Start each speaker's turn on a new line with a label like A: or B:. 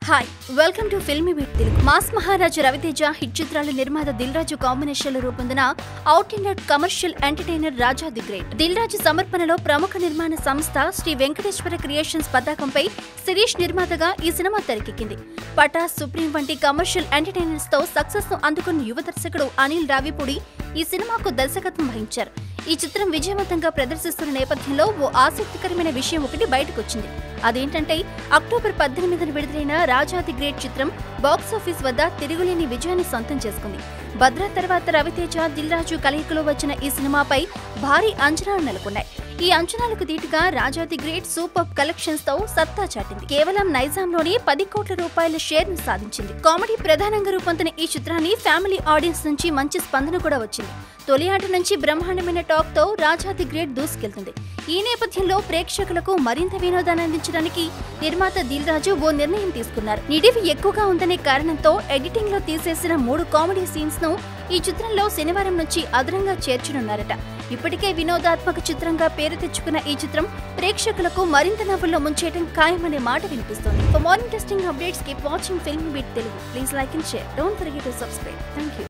A: hi welcome to Filmy Beat Telugu mass Maharaju Raviteja hit చిత్రాల నిర్మాత దిల్ రాజు combination లో రూపొందిన out and out commercial entertainer Raja the great Dil Raju సమర్పణలో ప్రముఖ నిర్మాణ సంస్థ శ్రీ వెంకటేశ్వర క్రియేషన్స్ పతాకంపై శిరీష్ నిర్మాతగా ఈ సినిమా తెరకెక్కింది పటాస్ సుప్రీం వంటి కమర్షియల్ ఎంటర్టైనర్స్ తో సక్సెస్ ను అందుకున్న యువ దర్శకుడు అనిల్ రావిపూడి ఈ సినిమాకు దర్శకత్వం వహించారు ఈ చిత్రం విజయవంతంగా ప్రదర్శిస్తున్న నేపథ్యంలో ఓ ఆసక్తికరమైన విషయం ఒకటి బయటకొచ్చింది అదేంటంటే అక్టోబర్ పద్దెనిమిదిన విడుదలైన రాజాది గ్రేట్ చిత్రం బాక్సాఫీస్ వద్ద తిరుగులేని విజయాన్ని సొంతం చేసుకుంది భద్ర తర్వాత రవితేజ దిల్రాజు కలయికలో వచ్చిన ఈ సినిమాపై భారీ అంచనాలు నెలకొన్నాయి ఈ అంచనాలకు దీటుగా రాజాది గ్రేట్ సూపర్ కలెక్షన్స్ తో సత్తా చాటింది కేవలం నైజాంలోనే పది కోట్ల రూపాయల షేర్ ను సాధించింది కామెడీ ప్రధానంగా రూపొందిన ఈ చిత్రాన్ని ఫ్యామిలీ ఆడియన్స్ నుంచి మంచి స్పందన కూడా వచ్చింది తొలి ఆట నుంచి బ్రహ్మాండమైన టాక్ తో రాజాది గ్రేట్ దూసుకెళ్తుంది ఈ నేపథ్యంలో ప్రేక్షకులకు మరింత వినోదాన్ని అందించడానికి నిర్మాత దిల్ రాజు ఓ నిర్ణయం తీసుకున్నారు నిడివి ఎక్కువగా ఉందనే కారణంతో ఎడిటింగ్ లో తీసేసిన మూడు కామెడీ సీన్స్ ను ఈ చిత్రంలో శనివారం నుంచి అదనంగా చేర్చనున్నారట ఇప్పటికే వినోదాత్మక చిత్రంగా పేరు తెచ్చుకున్న ఈ చిత్రం ప్రేక్షకులకు మరింత నవ్వుల్లో ముంచేయడం ఖాయమనే మాట వినిపిస్తోంది for more interesting updates keep watching film beat Telugu please like and share don't forget to subscribe thank you